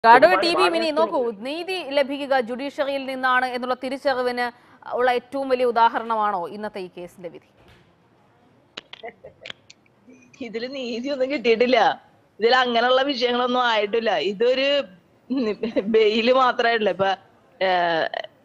Advocate ഒരുപാട് T B mini ഭാഗങ്ങൾ നോക്കൂ നീതി ലഭിക്കുക ജുഡീഷ്യറിയിൽ നിന്നാണ് എന്നുള്ള തിരിച്ചറിവിന് ഉള്ള ഏറ്റവും വലിയ ഉദാഹരണമാണോ ഇന്നത്തെ ഈ കേസിന്റെ വിധി ഇതില് നീതി ഒന്നും കിട്ടിയിട്ടില്ല ഇതിൽ അങ്ങനെയുള്ള വിഷയങ്ങളൊന്നും ആയിട്ടില്ല ഇതൊരു ബെയില് മാത്രമായിട്ടില്ല ഇപ്പൊ ഏഹ്,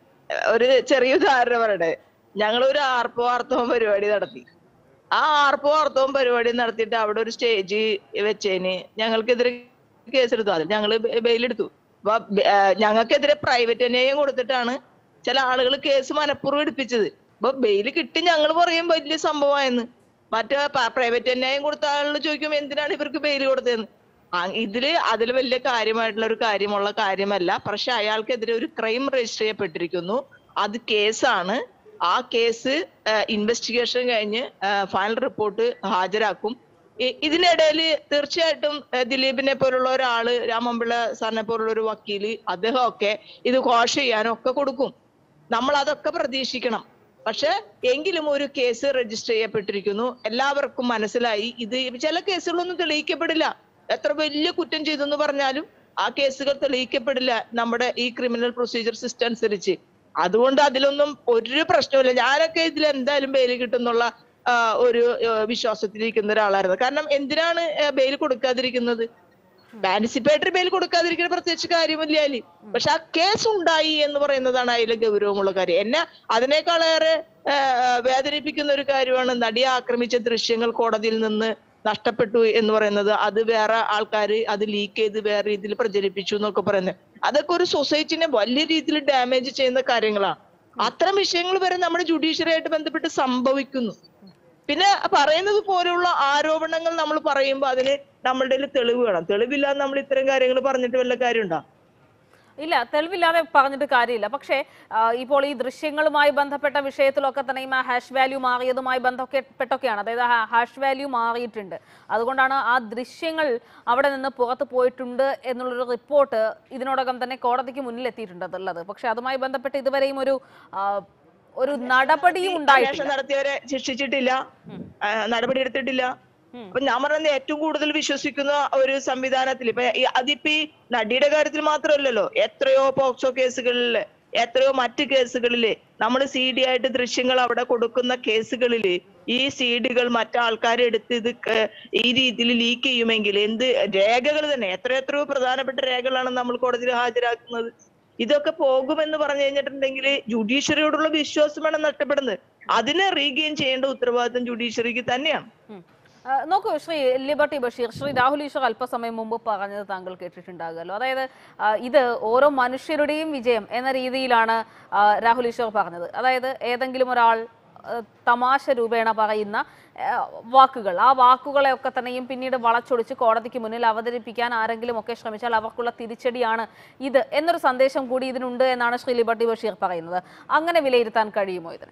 ഒരു ചെറിയ ഉദാഹരണം പറയട്ടെ ഞങ്ങൾ ഒരു ആർപ്പോ ആർത്തവം പരിപാടി നടത്തി ആ ആർപ്പോ ആർത്തവം പരിപാടി നടത്തിയിട്ട് അവിടെ ഒരു സ്റ്റേജ് വെച്ചതിന് ഞങ്ങൾക്കെതിരെ കേസെടുത്തു അതിൽ ഞങ്ങൾ ബെയിലെടുത്തു അപ്പൊ ഏഹ്, ഞങ്ങൾക്കെതിരെ പ്രൈവറ്റ് അന്യായം കൊടുത്തിട്ടാണ് ചില ആളുകൾ കേസ് മനഃപൂർവ്വം എടുപ്പിച്ചത് അപ്പൊ ബെയിൽ കിട്ടി ഞങ്ങൾ പറയും വലിയ സംഭവമായെന്ന് മറ്റേ പ്രൈവറ്റ് അന്യായം കൊടുത്ത ആളുകൾ ചോദിക്കും എന്തിനാണ് ഇവർക്ക് ബെയിൽ കൊടുത്തതെന്ന് ആ, ഇതില് അതിൽ വലിയ കാര്യമായിട്ടുള്ള ഒരു കാര്യമുള്ള കാര്യമല്ല പക്ഷെ അയാൾക്കെതിരെ ഒരു ക്രൈം രജിസ്റ്റർ ചെയ്യപ്പെട്ടിരിക്കുന്നു അത് കേസാണ് ആ കേസ് ഇൻവെസ്റ്റിഗേഷൻ കഴിഞ്ഞ് ഫൈനൽ റിപ്പോർട്ട് ഹാജരാക്കും ഇ- ഇതിനിടയിൽ തീർച്ചയായിട്ടും ആ, ദിലീപിനെ പോലുള്ള ഒരാള് രാമൻപിള്ള സാറിനെ പോലുള്ള ഒരു വക്കീല് അദ്ദേഹം ഒക്കെ ഇത് ഘോഷ ചെയ്യാനും ഒക്കെ കൊടുക്കും നമ്മൾ അതൊക്കെ പ്രതീക്ഷിക്കണം പക്ഷെ എങ്കിലും ഒരു കേസ് രജിസ്റ്റർ ചെയ്യപ്പെട്ടിരിക്കുന്നു എല്ലാവർക്കും മനസ്സിലായി ഇത് ചില കേസുകളൊന്നും തെളിയിക്കപ്പെടില്ല എത്ര വലിയ കുറ്റം ചെയ്തെന്ന് പറഞ്ഞാലും ആ കേസുകൾ തെളിയിക്കപ്പെടില്ല നമ്മുടെ ഈ ക്രിമിനൽ പ്രൊസീജിയർ സിസ്റ്റം അനുസരിച്ച് അതുകൊണ്ട് അതിലൊന്നും ഒരു പ്രശ്നമില്ല ഞാനൊക്കെ ഇതിൽ എന്തായാലും ബെയിൽ കിട്ടുന്നുള്ള ആ, ഒരു ആ, വിശ്വാസത്തിലിരിക്കുന്ന ഒരാളായിരുന്നു കാരണം എന്തിനാണ് ബെയിൽ കൊടുക്കാതിരിക്കുന്നത് ആന്റിസിപ്പേറ്ററി ബെയിൽ കൊടുക്കാതിരിക്കുന്ന പ്രത്യേകിച്ച് കാര്യമില്ല അതില് പക്ഷെ ആ കേസ് ഉണ്ടായി എന്ന് പറയുന്നതാണ് അതിലെ ഗൗരവമുള്ള കാര്യം എന്നെ അതിനേക്കാളേറെ ആ, വേദനിപ്പിക്കുന്ന ഒരു കാര്യമാണ് നടിയെ ആക്രമിച്ച ദൃശ്യങ്ങൾ കോടതിയിൽ നിന്ന് നഷ്ടപ്പെട്ടു എന്ന് പറയുന്നത് അത് വേറെ ആൾക്കാർ അത് ലീക്ക് ചെയ്ത് വേറെ രീതിയിൽ പ്രചരിപ്പിച്ചു എന്നൊക്കെ പറയുന്നത് അതൊക്കെ ഒരു സൊസൈറ്റിനെ വലിയ രീതിയിൽ ഡാമേജ് ചെയ്യുന്ന കാര്യങ്ങളാണ് അത്തരം വിഷയങ്ങൾ വരെ നമ്മുടെ ജുഡീഷ്യറി ആയിട്ട് ബന്ധപ്പെട്ട് സംഭവിക്കുന്നു പിന്നെ പറയുന്നത് പോലെയുള്ള ആരോപണങ്ങൾ നമ്മൾ പറയുമ്പോൾ അതിന് നമ്മളുടെ കയ്യിൽ തെളിവ് വേണം തെളിവില്ലാതെ നമ്മൾ ഇത്തരം കാര്യങ്ങൾ പറഞ്ഞിട്ട് വല്ല കാര്യമുണ്ടോ ഇല്ല തെളിവില്ലാതെ പറഞ്ഞിട്ട് കാര്യമില്ല പക്ഷേ ആ, ഇപ്പോൾ ഈ ദൃശ്യങ്ങളുമായി ബന്ധപ്പെട്ട വിഷയത്തിലൊക്കെ തന്നെയും ആ ഹാഷ് വാല്യൂ മാറിയതുമായി ബന്ധപ്പെട്ടൊക്കെയാണ് അതായത് ആ ഹാഷ് വാല്യൂ മാറിയിട്ടുണ്ട് അതുകൊണ്ടാണ് ആ ദൃശ്യങ്ങൾ അവിടെ നിന്ന് പുറത്ത് പോയിട്ടുണ്ട് എന്നുള്ളൊരു റിപ്പോർട്ട് ഇതിനോടകം തന്നെ കോടതിക്ക് മുന്നിൽ എത്തിയിട്ടുണ്ട് ഉള്ളത് പക്ഷെ അതുമായി ബന്ധപ്പെട്ട് ഇതുവരെയും ഒരു ആ, ഒരു നടപടിയും ഉണ്ടായിട്ടില്ല അന്വേഷണം നടത്തിയവരെ ശിക്ഷിച്ചിട്ടില്ല ആ, നടപടി എടുത്തിട്ടില്ല അപ്പൊ ഞാൻ പറയുന്നത് ഏറ്റവും കൂടുതൽ വിശ്വസിക്കുന്ന ഒരു സംവിധാനത്തിൽ ഇപ്പൊ ഈ- അതിപ്പോ ഈ നടിയുടെ കാര്യത്തിൽ മാത്രമല്ലല്ലോ എത്രയോ പോക്സോ കേസുകളില് എത്രയോ മറ്റ് കേസുകളില് നമ്മൾ സി ഡി ആയിട്ട് ദൃശ്യങ്ങൾ അവിടെ കൊടുക്കുന്ന കേസുകളില് ഈ സി ഡികൾ മറ്റാൾക്കാർ എടുത്ത് ഇത് ക- ഈ രീതിയിൽ ലീക്ക് ചെയ്യുമെങ്കിൽ എന്ത് രേഖകൾ തന്നെ എത്ര എത്രയോ പ്രധാനപ്പെട്ട രേഖകളാണ് നമ്മൾ കോടതിയിൽ ഹാജരാക്കുന്നത് ഇതൊക്കെ പോകുമെന്ന് പറഞ്ഞു കഴിഞ്ഞിട്ടുണ്ടെങ്കിൽ ജുഡീഷ്യറിയോടുള്ള വിശ്വാസമാണ് നഷ്ടപ്പെടുന്നത് അതിനെ റീഗെയിൻ ചെയ്യേണ്ട ഉത്തരവാദിത്തം ജുഡീഷ്യറിക്ക് തന്നെയാണ് ഉം. ആ, നോക്കൂ ശ്രീ ലിബർട്ടി ബഷീർ ശ്രീ രാഹുൽ ഈശ്വർ അല്പസമയം മുമ്പ് പറഞ്ഞത് താങ്കൾ കേട്ടിട്ടുണ്ടാകുമല്ലോ അതായത് ആ, ഇത് ഓരോ മനുഷ്യരുടെയും വിജയം എന്ന രീതിയിലാണ് ആ, രാഹുൽ ഈശ്വർ പറഞ്ഞത് അതായത് ഏതെങ്കിലും ഒരാൾ ആ, തമാശ രൂപേണ പറയുന്ന ആ, വാക്കുകൾ ആ വാക്കുകളെയൊക്കെ തന്നെയും പിന്നീട് വളച്ചൊടിച്ച് കോടതിക്ക് മുന്നിൽ അവതരിപ്പിക്കാൻ ആരെങ്കിലും ഒക്കെ ശ്രമിച്ചാൽ അവർക്കുള്ള തിരിച്ചടിയാണ് ഇത് എന്നൊരു സന്ദേശം കൂടി ഇതിനുണ്ട് എന്നാണ് ശ്രീ ലിബർട്ടി ബഷീർ പറയുന്നത് അങ്ങനെ വിലയിരുത്താൻ കഴിയുമോ ഇതിനെ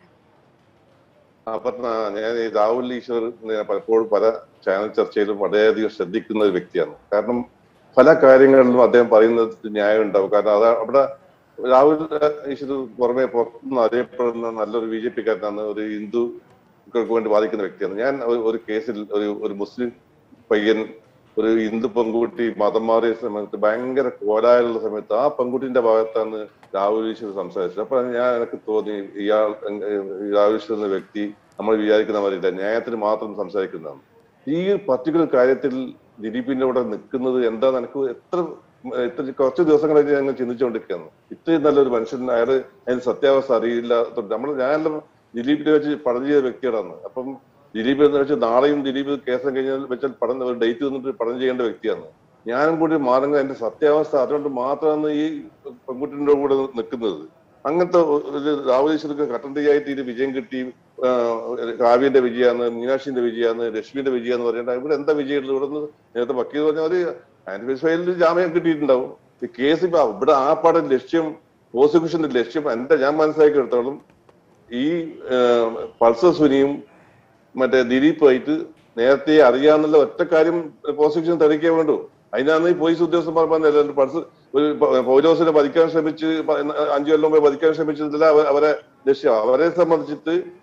അപ്പൊ ഞാൻ ഈ രാഹുൽ ഈശ്വർ ഞാൻ പലപ്പോഴും പല ചാനൽ ചർച്ചയിലും വളരെയധികം ശ്രദ്ധിക്കുന്ന ഒരു വ്യക്തിയാണ് കാരണം പല കാര്യങ്ങളിലും അദ്ദേഹം പറയുന്നത് ന്യായം ഉണ്ടാവും കാരണം അത് അവിടെ രാഹുൽ ഈശ്വർ പുറമെ പുറത്തുനിന്ന് അറിയപ്പെടുന്ന നല്ലൊരു ബി ജെ പിക്കാരനാണ് ഒരു ഹിന്ദുക്കൾക്ക് വേണ്ടി വാദിക്കുന്ന വ്യക്തിയാണ് ഞാൻ ഒരു- ഒരു കേസിൽ ഒരു ഒരു മുസ്ലിം പയ്യൻ ഒരു ഹിന്ദു പെൺകുട്ടി മതം മാറിയ സമയത്ത് ഭയങ്കര കോലായുള്ള സമയത്ത് ആ പെൺകുട്ടിന്റെ ഭാഗത്താണ് രാഹുൽ ഈശ്വർ സംസാരിച്ചത് അപ്പൊ ഞാൻ എനിക്ക് തോന്നി ഇയാൾ ഏഹ്, ഈ രാഹുൽ ഈശ്വർ എന്ന വ്യക്തി നമ്മൾ വിചാരിക്കുന്ന മാതിരില്ല ന്യായത്തിന് മാത്രം സംസാരിക്കുന്നതാണ് ഈ പർട്ടിക്കുലർ കാര്യത്തിൽ ദിലീപിന്റെ കൂടെ നിൽക്കുന്നത് എന്താന്ന് എനിക്ക് എത്ര എത്ര കുറച്ച് ദിവസങ്ങളായിട്ട് ഞങ്ങൾ ചിന്തിച്ചുകൊണ്ടിരിക്കുകയാണ് ഇത്രയും നല്ലൊരു മനുഷ്യൻ അയാള് അതിന്റെ സത്യാവസ്ഥ അറിയില്ല നമ്മൾ ഞാനെല്ലാം ദിലീപിനെ വെച്ച് പഠനം ചെയ്ത വ്യക്തികളാണ് അപ്പം ദിലീപ് എന്ന് വെച്ചാൽ നാളെയും ദിലീപ് കേസം കഴിഞ്ഞാൽ വെച്ചാൽ പഠനം ഒരു ഡേറ്റ് തന്നിട്ട് പഠനം ചെയ്യേണ്ട വ്യക്തിയാണ് ഞാനും കൂടി മാറുന്നത് അതിന്റെ സത്യാവസ്ഥ അതുകൊണ്ട് മാത്രമാണ് ഈ പെൺകുട്ടിന്റെ കൂടെ നിൽക്കുന്നത് അങ്ങനത്തെ ഒരു രാഹുലേശ്വർക്ക് കട്ടണ്ടിയായിട്ട് ഇത് വിജയം കിട്ടി ആ, കാവ്യന്റെ വിജയാന്ന് മീനാക്ഷിന്റെ വിജയാന്ന് ലക്ഷ്മിന്റെ വിജയാന്ന് പറയേണ്ട ഇവിടെ എന്താ വിജയം ഇവിടെ നിന്ന് നേരത്തെ വക്കീൽ പറഞ്ഞ ഒരു ആന്റിഫൈസ് ഫയലിൽ ജാമ്യം കിട്ടിയിട്ടുണ്ടാവും ഈ കേസ് ഇപ്പൊ ഇവിടെ ആ പാടെ ലക്ഷ്യം പ്രോസിക്യൂഷന്റെ ലക്ഷ്യം എന്റെ ഞാൻ മനസ്സിലാക്കിയെടുത്തോളം ഈ ആ, പൾസർ സുനിയും മറ്റേ ദിലീപുമായിട്ട് നേരത്തെ അറിയാന്നുള്ള ഒറ്റ കാര്യം പ്രോസിക്യൂഷൻ തെളിയിക്കാൻ വേണ്ടു അതിനാണ് ഈ പോലീസ് ഉദ്യോഗസ്ഥന്മാർ പറഞ്ഞത് പൾസ് ഒരു പ- പൗലോസിനെ വധിക്കാൻ ശ്രമിച്ച് പ- അഞ്ചു കൊല്ലം മുമ്പ് വധിക്കാൻ ശ്രമിച്ചതില്ല അവ- അവരെ ലക്ഷ്യം അവരെ സംബന്ധിച്ചിട്ട്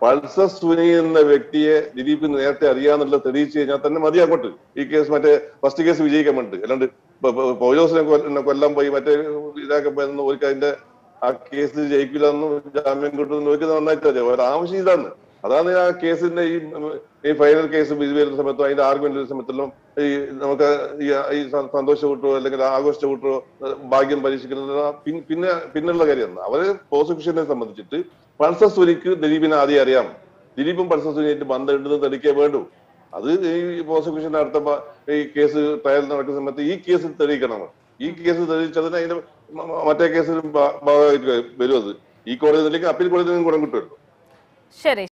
പൾസർ സുനി എന്ന വ്യക്തിയെ ദിലീപ് നേരത്തെ അറിയാന്നുള്ള തെളിയിച്ചു കഴിഞ്ഞാൽ തന്നെ മതി അങ്ങോട്ട് ഈ കേസ് മറ്റേ ഫസ്റ്റ് കേസ് വിജയിക്കാൻ വേണ്ടി അല്ലാണ്ട് ഇപ്പൊ- ഇപ്പൊ പൗലോസിനെ കൊല്ല- കൊല്ലാൻ പോയി മറ്റേ ഇതാക്കാൻ പോയെന്ന് ഒരു അതിന്റെ ആ കേസ് ജയിക്കില്ല എന്നും ജാമ്യം കിട്ടുമെന്ന് ഒരു നന്നായിട്ട് അറിയാം ഒരു ആവശ്യം ഇതാണ് അതാണ് ആ കേസിന്റെ ഈ ഈ ഫൈനൽ കേസ് ഇത് വരുന്ന സമയത്തും അതിന്റെ ആർഗ്യുമെന്റ് വരുന്ന സമയത്തെല്ലാം ഈ നമുക്ക് ഈ ഈ സ- സന്തോഷ കൂട്ടോ അല്ലെങ്കിൽ ആഘോഷ കൂട്ടോ ഭാഗ്യം പരീക്ഷിക്കുന്നത് ആ പിൻ- പിന്നെ പിന്നുള്ള കാര്യമാണ് അവര് പ്രോസിക്യൂഷനെ സംബന്ധിച്ചിട്ട് പൾസർ സുനിക്ക് ദിലീപിനെ ആദ്യം അറിയാം ദിലീപും പൾസർ സുനിയായിട്ട് ബന്ധമുണ്ടെന്ന് തെളിയിക്കേ വേണ്ടു അത് ഈ പ്രോസിക്യൂഷൻ നടത്തുമ്പോ ഈ കേസ് ട്രയൽ നടക്കുന്ന സമയത്ത് ഈ കേസ് തെളിയിക്കണം ഈ കേസ് തെളിയിച്ചതിന് അതിന്റെ മ- മ- മറ്റേ കേസിലും ഭാഗമായിട്ട് വരും അത് ഈ കോടതി തെളിയിക്കാൻ അപ്പീൽ കോടതിയിൽ നിന്നും ഗുണം കിട്ടുമല്ലോ ശരി